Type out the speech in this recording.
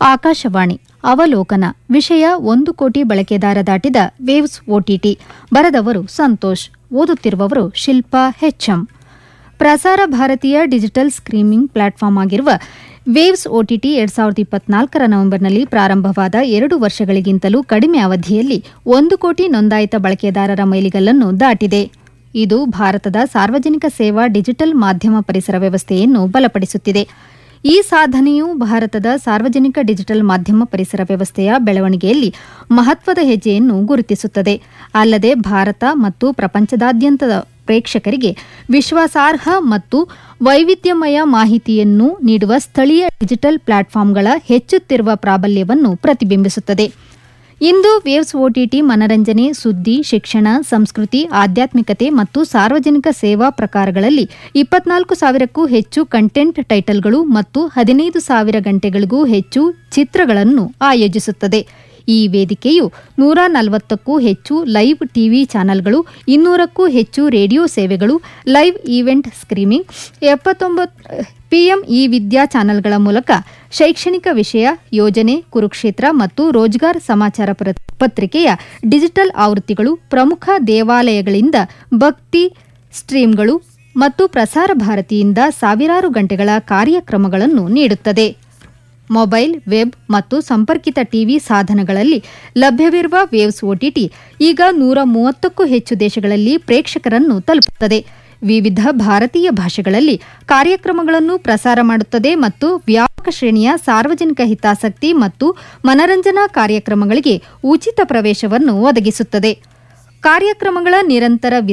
ಆಕಾಶವಾಣಿ ಅವಲೋಕನ ವಿಷಯ ಒಂದು ಕೋಟಿ ಬಳಕೆದಾರ ದಾಟಿದ ವೇವ್ಸ್ ಒಟಿಟಿ ಬರೆದವರು ಸಂತೋಷ್ ಓದುತ್ತಿರುವವರು ಶಿಲ್ಪಾ ಹೆಚ್ಎಂ ಪ್ರಸಾರ ಭಾರತೀಯ ಡಿಜಿಟಲ್ ಸ್ಟ್ರೀಮಿಂಗ್ ಪ್ಲಾಟ್ಫಾರ್ಮ್ ಆಗಿರುವ ವೇವ್ಸ್ ಒಟಿಟಿ ಎರಡ್ ಸಾವಿರದ ಇಪ್ಪತ್ನಾಲ್ಕರ ನವೆಂಬರ್ನಲ್ಲಿ ಪ್ರಾರಂಭವಾದ ಎರಡು ವರ್ಷಗಳಿಗಿಂತಲೂ ಕಡಿಮೆ ಅವಧಿಯಲ್ಲಿ ಒಂದು ಕೋಟಿ ನೋಂದಾಯಿತ ಬಳಕೆದಾರರ ಮೈಲಿಗಲ್ಲನ್ನು ದಾಟಿದೆ ಇದು ಭಾರತದ ಸಾರ್ವಜನಿಕ ಸೇವಾ ಡಿಜಿಟಲ್ ಮಾಧ್ಯಮ ಪರಿಸರ ವ್ಯವಸ್ಥೆಯನ್ನು ಬಲಪಡಿಸುತ್ತಿದೆ ಈ ಸಾಧನೆಯು ಭಾರತದ ಸಾರ್ವಜನಿಕ ಡಿಜಿಟಲ್ ಮಾಧ್ಯಮ ಪರಿಸರ ವ್ಯವಸ್ಥೆಯ ಬೆಳವಣಿಗೆಯಲ್ಲಿ ಮಹತ್ವದ ಹೆಜ್ಜೆಯನ್ನು ಗುರುತಿಸುತ್ತದೆ ಅಲ್ಲದೆ ಭಾರತ ಮತ್ತು ಪ್ರಪಂಚದಾದ್ಯಂತದ ಪ್ರೇಕ್ಷಕರಿಗೆ ವಿಶ್ವಾಸಾರ್ಹ ಮತ್ತು ವೈವಿಧ್ಯಮಯ ಮಾಹಿತಿಯನ್ನು ನೀಡುವ ಸ್ಥಳೀಯ ಡಿಜಿಟಲ್ ಪ್ಲಾಟ್ಫಾರ್ಮ್ಗಳ ಹೆಚ್ಚುತ್ತಿರುವ ಪ್ರಾಬಲ್ಯವನ್ನು ಪ್ರತಿಬಿಂಬಿಸುತ್ತದೆ ಇಂದು ವೇವ್ಸ್ ಒಟಿಟಿ ಮನರಂಜನೆ ಸುದ್ದಿ ಶಿಕ್ಷಣ ಸಂಸ್ಕೃತಿ ಆಧ್ಯಾತ್ಮಿಕತೆ ಮತ್ತು ಸಾರ್ವಜನಿಕ ಸೇವಾ ಪ್ರಕಾರಗಳಲ್ಲಿ ಇಪ್ಪತ್ನಾಲ್ಕು ಸಾವಿರಕ್ಕೂ ಹೆಚ್ಚು ಕಂಟೆಂಟ್ ಟೈಟಲ್ಗಳು ಮತ್ತು ಹದಿನೈದು ಸಾವಿರ ಗಂಟೆಗಳಿಗೂ ಹೆಚ್ಚು ಚಿತ್ರಗಳನ್ನು ಆಯೋಜಿಸುತ್ತದೆ ಈ ವೇದಿಕೆಯು ನೂರ ನಲವತ್ತಕ್ಕೂ ಹೆಚ್ಚು ಲೈವ್ ಟಿವಿ ಚಾನೆಲ್ಗಳು ಇನ್ನೂರಕ್ಕೂ ಹೆಚ್ಚು ರೇಡಿಯೋ ಸೇವೆಗಳು ಲೈವ್ ಈವೆಂಟ್ ಸ್ಕ್ರೀಮಿಂಗ್ ಎಪ್ಪತ್ತೊಂಬತ್ತು ಪಿಎಂ ಇ ವಿದ್ಯಾ ಚಾನೆಲ್ಗಳ ಮೂಲಕ ಶೈಕ್ಷಣಿಕ ವಿಷಯ ಯೋಜನೆ ಕುರುಕ್ಷೇತ್ರ ಮತ್ತು ರೋಜ್ಗಾರ್ ಸಮಾಚಾರ ಪ್ರ- ಪತ್ರಿಕೆಯ ಡಿಜಿಟಲ್ ಆವೃತ್ತಿಗಳು ಪ್ರಮುಖ ದೇವಾಲಯಗಳಿಂದ ಭಕ್ತಿ ಸ್ಟ್ರೀಮ್ಗಳು ಮತ್ತು ಪ್ರಸಾರ ಭಾರತಿಯಿಂದ ಸಾವಿರಾರು ಗಂಟೆಗಳ ಕಾರ್ಯಕ್ರಮಗಳನ್ನು ನೀಡುತ್ತದೆ ಮೊಬೈಲ್ ವೆಬ್ ಮತ್ತು ಸಂಪರ್ಕಿತ ಟಿವಿ ಸಾಧನಗಳಲ್ಲಿ ಲಭ್ಯವಿರುವ ವೇವ್ಸ್ ಒಟಿಟಿ ಈಗ ನೂರ ಮೂವತ್ತಕ್ಕೂ ಹೆಚ್ಚು ದೇಶಗಳಲ್ಲಿ ಪ್ರೇಕ್ಷಕರನ್ನು ತಲುಪುತ್ತದೆ ವಿವಿಧ ಭಾರತೀಯ ಭಾಷೆಗಳಲ್ಲಿ ಕಾರ್ಯಕ್ರಮಗಳನ್ನು ಪ್ರಸಾರ ಮಾಡುತ್ತದೆ ಮತ್ತು ವ್ಯಾಪಕ ಶ್ರೇಣಿಯ ಸಾರ್ವಜನಿಕ ಹಿತಾಸಕ್ತಿ ಮತ್ತು ಮನರಂಜನಾ ಕಾರ್ಯಕ್ರಮಗಳಿಗೆ ಉಚಿತ ಪ್ರವೇಶವನ್ನು ಒದಗಿಸುತ್ತದೆ ಕಾರ್ಯಕ್ರಮಗಳ ನಿರಂತರ